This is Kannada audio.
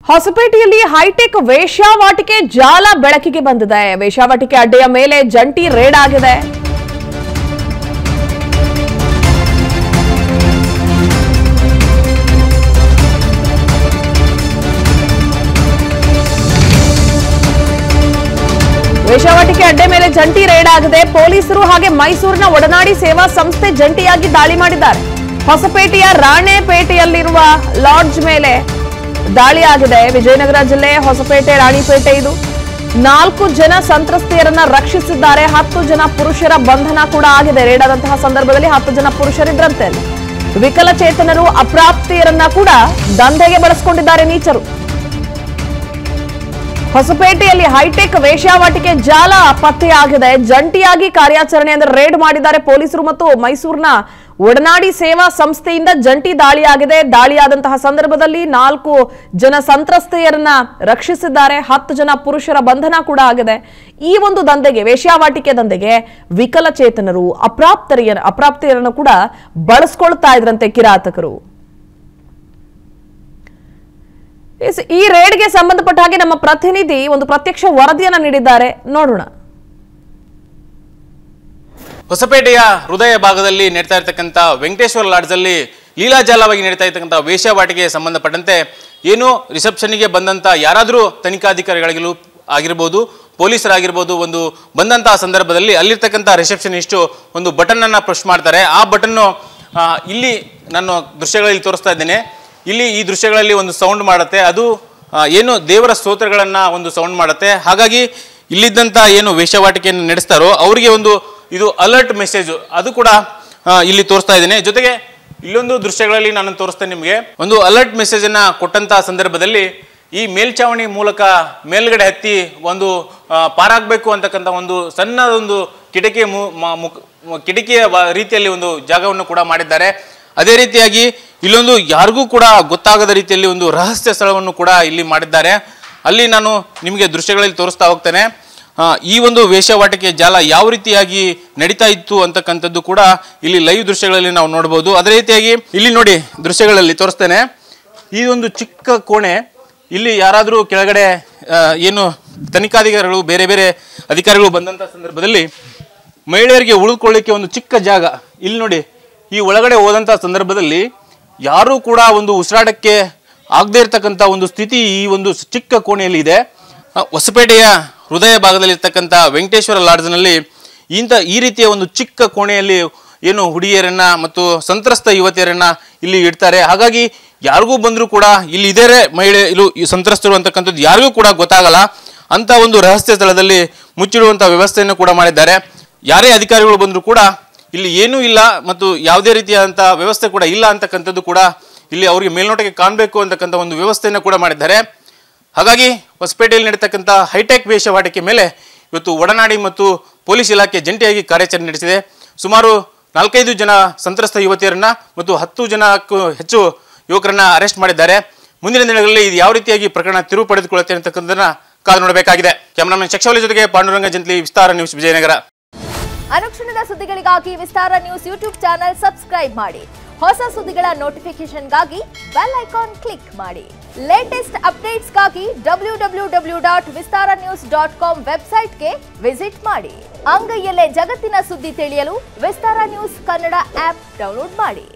ಹೊಸಪೇಟೆಯಲ್ಲಿ ಹೈಟೆಕ್ ವೇಶ್ಯಾವಾಟಿಕೆ ಜಾಲ ಬೆಳಕಿಗೆ ಬಂದಿದೆ ವೇಶ್ಯಾವಾಟಿಕೆ ಅಡ್ಡೆಯ ಮೇಲೆ ಜಂಟಿ ರೇಡ್ ಆಗಿದೆ ವೇಶ್ಯಾವಾಟಿಕೆ ಅಡ್ಡೆ ಮೇಲೆ ಜಂಟಿ ರೇಡ್ ಆಗಿದೆ ಪೊಲೀಸರು ಹಾಗೆ ಮೈಸೂರಿನ ಒಡನಾಡಿ ಸೇವಾ ಸಂಸ್ಥೆ ಜಂಟಿಯಾಗಿ ದಾಳಿ ಮಾಡಿದ್ದಾರೆ ಹೊಸಪೇಟೆಯ ರಾಣೆಪೇಟೆಯಲ್ಲಿರುವ ಲಾಡ್ಜ್ ಮೇಲೆ ದಾಳಿ ಆಗಿದೆ ವಿಜಯನಗರ ಜಿಲ್ಲೆ ಹೊಸಪೇಟೆ ರಾಣಿಪೇಟೆ ಇದು ನಾಲ್ಕು ಜನ ಸಂತ್ರಸ್ತೆಯರನ್ನ ರಕ್ಷಿಸಿದ್ದಾರೆ ಹತ್ತು ಜನ ಪುರುಷರ ಬಂಧನ ಕೂಡ ಆಗಿದೆ ರೇಡ್ ಆದಂತಹ ಸಂದರ್ಭದಲ್ಲಿ ಹತ್ತು ಜನ ಪುರುಷರಿದ್ರಂತೆ ಅಲ್ಲಿ ವಿಕಲಚೇತನರು ಅಪ್ರಾಪ್ತಿಯರನ್ನ ಕೂಡ ದಂಧೆಗೆ ಬಳಸಿಕೊಂಡಿದ್ದಾರೆ ನೀಚರು ಹೊಸಪೇಟೆಯಲ್ಲಿ ಹೈಟೆಕ್ ವೇಶ್ಯಾವಾಟಿಕೆ ಜಾಲ ಪತ್ತೆಯಾಗಿದೆ ಜಂಟಿಯಾಗಿ ಕಾರ್ಯಾಚರಣೆ ಅಂದ್ರೆ ರೇಡ್ ಮಾಡಿದ್ದಾರೆ ಪೊಲೀಸರು ಮತ್ತು ಮೈಸೂರಿನ ಒಡನಾಡಿ ಸೇವಾ ಸಂಸ್ಥೆಯಿಂದ ಜಂಟಿ ದಾಳಿಯಾಗಿದೆ ದಾಳಿಯಾದಂತಹ ಸಂದರ್ಭದಲ್ಲಿ ನಾಲ್ಕು ಜನ ಸಂತ್ರಸ್ತೆಯರನ್ನ ರಕ್ಷಿಸಿದ್ದಾರೆ ಹತ್ತು ಜನ ಪುರುಷರ ಬಂಧನ ಕೂಡ ಆಗಿದೆ ಈ ಒಂದು ದಂಧೆಗೆ ವೇಶ್ಯಾವಾಟಿಕೆ ದಂಧೆಗೆ ವಿಕಲಚೇತನರು ಅಪ್ರಾಪ್ತರಿಯ ಅಪ್ರಾಪ್ತಿಯರನ್ನು ಕೂಡ ಬಳಸ್ಕೊಳ್ತಾ ಇದ್ರಂತೆ ಕಿರಾತಕರು ಎಸ್, ಈ ರೇಡ್ಗೆ ಸಂಬಂಧಪಟ್ಟ ಹಾಗೆ ನಮ್ಮ ಪ್ರತಿನಿಧಿ ಒಂದು ಪ್ರತ್ಯಕ್ಷ ವರದಿಯನ್ನ ನೀಡಿದ್ದಾರೆ ನೋಡೋಣ ಹೊಸಪೇಟೆಯ ಹೃದಯ ಭಾಗದಲ್ಲಿ ನಡೀತಾ ಇರ್ತಕ್ಕಂಥ ವೆಂಕಟೇಶ್ವರ ಲಾಡ್ಜಲ್ಲಿ ಲೀಲಾಜಾಲವಾಗಿ ನಡೀತಾ ಇರ್ತಕ್ಕಂಥ ವೇಶ್ಯಾವಾಟಿಗೆ ಸಂಬಂಧಪಟ್ಟಂತೆ ಏನು ರಿಸೆಪ್ಷನ್ಗೆ ಬಂದಂಥ ಯಾರಾದರೂ ತನಿಖಾಧಿಕಾರಿಗಳಿಗೂ ಆಗಿರ್ಬೋದು ಪೊಲೀಸರಾಗಿರ್ಬೋದು ಒಂದು ಬಂದಂತಹ ಸಂದರ್ಭದಲ್ಲಿ ಅಲ್ಲಿರ್ತಕ್ಕಂಥ ರಿಸೆಪ್ಷನಿಸ್ಟು ಒಂದು ಬಟನ್ ಅನ್ನ ಪ್ರೆಸ್ ಮಾಡ್ತಾರೆ ಆ ಬಟನ್ನು ಇಲ್ಲಿ ನಾನು ದೃಶ್ಯಗಳಲ್ಲಿ ತೋರಿಸ್ತಾ ಇದ್ದೇನೆ ಇಲ್ಲಿ ಈ ದೃಶ್ಯಗಳಲ್ಲಿ ಒಂದು ಸೌಂಡ್ ಮಾಡುತ್ತೆ ಅದು ಆ, ಏನು ದೇವರ ಸ್ತೋತ್ರಗಳನ್ನ ಒಂದು ಸೌಂಡ್ ಮಾಡುತ್ತೆ ಹಾಗಾಗಿ ಇಲ್ಲಿದ್ದಂಥ ಏನು ವೇಷವಾಟಿಕೆಯನ್ನು ನಡೆಸ್ತಾರೋ ಅವರಿಗೆ ಒಂದು ಇದು ಅಲರ್ಟ್ ಮೆಸೇಜ್ ಅದು ಕೂಡ ಆ, ಇಲ್ಲಿ ತೋರಿಸ್ತಾ ಇದ್ದೇನೆ ಜೊತೆಗೆ ಇಲ್ಲೊಂದು ದೃಶ್ಯಗಳಲ್ಲಿ ನಾನು ತೋರಿಸ್ತೇನೆ ನಿಮಗೆ ಒಂದು ಅಲರ್ಟ್ ಮೆಸೇಜ್ ಅನ್ನ ಕೊಟ್ಟಂತಹ ಸಂದರ್ಭದಲ್ಲಿ ಈ ಮೇಲ್ಚಾವಣಿ ಮೂಲಕ ಮೇಲ್ಗಡೆ ಹತ್ತಿ ಒಂದು ಆ, ಪಾರಾಗಬೇಕು ಅಂತಕ್ಕಂಥ ಒಂದು ಸಣ್ಣದೊಂದು ಕಿಟಕಿ ಮು- ಮ- ಮುಖ- ಮ- ಕಿಟಕಿಯ ವ- ರೀತಿಯಲ್ಲಿ ಒಂದು ಜಾಗವನ್ನು ಕೂಡ ಮಾಡಿದ್ದಾರೆ ಅದೇ ರೀತಿಯಾಗಿ ಇಲ್ಲೊಂದು ಯಾರಿಗೂ ಕೂಡ ಗೊತ್ತಾಗದ ರೀತಿಯಲ್ಲಿ ಒಂದು ರಹಸ್ಯ ಸ್ಥಳವನ್ನು ಕೂಡ ಇಲ್ಲಿ ಮಾಡಿದ್ದಾರೆ ಅಲ್ಲಿ ನಾನು ನಿಮಗೆ ದೃಶ್ಯಗಳಲ್ಲಿ ತೋರಿಸ್ತಾ ಹೋಗ್ತೇನೆ ಆ, ಈ ಒಂದು ವೇಷವಾಟಿಕೆ ಜಾಲ ಯಾವ ರೀತಿಯಾಗಿ ನಡೀತಾ ಇತ್ತು ಅಂತಕ್ಕಂಥದ್ದು ಕೂಡ ಇಲ್ಲಿ ಲೈವ್ ದೃಶ್ಯಗಳಲ್ಲಿ ನಾವು ನೋಡಬಹುದು ಅದೇ ರೀತಿಯಾಗಿ ಇಲ್ಲಿ ನೋಡಿ ದೃಶ್ಯಗಳಲ್ಲಿ ತೋರಿಸ್ತೇನೆ ಈ ಒಂದು ಚಿಕ್ಕ ಕೋಣೆ ಇಲ್ಲಿ ಯಾರಾದರೂ ಕೆಳಗಡೆ ಆ, ಏನು ತನಿಖಾಧಿಕಾರಿಗಳು ಬೇರೆ ಬೇರೆ ಅಧಿಕಾರಿಗಳು ಬಂದಂಥ ಸಂದರ್ಭದಲ್ಲಿ ಮಹಿಳೆಯರಿಗೆ ಉಳಿದುಕೊಳ್ಳಿಕ್ಕೆ ಒಂದು ಚಿಕ್ಕ ಜಾಗ ಇಲ್ಲಿ ನೋಡಿ ಈ ಒಳಗಡೆ ಹೋದಂಥ ಸಂದರ್ಭದಲ್ಲಿ ಯಾರೂ ಕೂಡ ಒಂದು ಉಸಿರಾಟಕ್ಕೆ ಆಗದೇ ಇರತಕ್ಕಂಥ ಒಂದು ಸ್ಥಿತಿ ಈ ಒಂದು ಚಿಕ್ಕ ಕೋಣೆಯಲ್ಲಿ ಇದೆ ಆ, ಹೊಸಪೇಟೆಯ ಹೃದಯ ಭಾಗದಲ್ಲಿರ್ತಕ್ಕಂಥ ವೆಂಕಟೇಶ್ವರ ಲಾಡ್ಜ್ನಲ್ಲಿ ಇಂಥ ಈ ರೀತಿಯ ಒಂದು ಚಿಕ್ಕ ಕೋಣೆಯಲ್ಲಿ ಏನು ಹುಡುಗಿಯರನ್ನ ಮತ್ತು ಸಂತ್ರಸ್ತ ಯುವತಿಯರನ್ನ ಇಲ್ಲಿ ಇಡ್ತಾರೆ ಹಾಗಾಗಿ ಯಾರಿಗೂ ಬಂದರೂ ಕೂಡ ಇಲ್ಲಿ ಇದೇರೆ ಮಹಿಳೆ ಇದು ಈ ಸಂತ್ರಸ್ತರು ಅಂತಕ್ಕಂಥದ್ದು ಯಾರಿಗೂ ಕೂಡ ಗೊತ್ತಾಗಲ್ಲ ಅಂತ ಒಂದು ರಹಸ್ಯ ಸ್ಥಳದಲ್ಲಿ ಮುಚ್ಚಿಡುವಂಥ ವ್ಯವಸ್ಥೆಯನ್ನು ಕೂಡ ಮಾಡಿದ್ದಾರೆ ಯಾರೇ ಅಧಿಕಾರಿಗಳು ಬಂದರೂ ಕೂಡ ಇಲ್ಲಿ ಏನೂ ಇಲ್ಲ ಮತ್ತು ಯಾವುದೇ ರೀತಿಯಾದಂಥ ವ್ಯವಸ್ಥೆ ಕೂಡ ಇಲ್ಲ ಅಂತಕ್ಕಂಥದ್ದು ಕೂಡ ಇಲ್ಲಿ ಅವರಿಗೆ ಮೇಲ್ನೋಟಕ್ಕೆ ಕಾಣಬೇಕು ಅಂತಕ್ಕಂಥ ಒಂದು ವ್ಯವಸ್ಥೆಯನ್ನು ಕೂಡ ಮಾಡಿದ್ದಾರೆ ಹಾಗಾಗಿ ಹೊಸಪೇಟೆಯಲ್ಲಿ ನಡೀತಕ್ಕಂಥ ಹೈಟೆಕ್ ವೇಷವಾಟಿಕೆ ಮೇಲೆ ಇವತ್ತು ಒಡನಾಡಿ ಮತ್ತು ಪೊಲೀಸ್ ಇಲಾಖೆ ಜಂಟಿಯಾಗಿ ಕಾರ್ಯಾಚರಣೆ ನಡೆಸಿದೆ ಸುಮಾರು ನಾಲ್ಕೈದು ಜನ ಸಂತ್ರಸ್ತ ಯುವತಿಯರನ್ನ ಮತ್ತು ಹತ್ತು ಜನಕ್ಕೂ ಹೆಚ್ಚು ಯುವಕರನ್ನ ಅರೆಸ್ಟ್ ಮಾಡಿದ್ದಾರೆ ಮುಂದಿನ ದಿನಗಳಲ್ಲಿ ಇದು ಯಾವ ರೀತಿಯಾಗಿ ಪ್ರಕರಣ ತಿರುವು ಪಡೆದುಕೊಳ್ಳುತ್ತೆ ಅಂತಕ್ಕಂಥದ್ದನ್ನ ಕಾದು ನೋಡಬೇಕಾಗಿದೆ ಕ್ಯಾಮರಾಮನ್ ಶಕ್ಷವಲಿ ಜೊತೆಗೆ ಪಾಂಡುರಂಗ ಜಂತ್ಲಿ ವಿಸ್ತಾರ ನ್ಯೂಸ್ ವಿಜಯನಗರ ಅನುಕ್ಷಣದ ಸುದ್ದಿಗಳಿಗಾಗಿ Vistara news YouTube channel subscribe ಮಾಡಿ ಹೊಸ ಸುದ್ದಿಗಳ ನೋಟಿಫಿಕೇಶನ್ಗಾಗಿ ಬೆಲ್ ಐಕಾನ್ ಕ್ಲಿಕ್ ಮಾಡಿ ಲೇಟೆಸ್ಟ್ ಅಪ್ಡೇಟ್ಸ್ಗಾಗಿ W W W dot Vistara news dot com ವೆಬ್ಸೈಟ್ಗೆ ವಿಸಿಟ್ ಮಾಡಿ ಅಂಗೈಯಲ್ಲೇ ಜಗತ್ತಿನ ಸುದ್ದಿ ತಿಳಿಯಲು Vistara news Kannada app download ಮಾಡಿ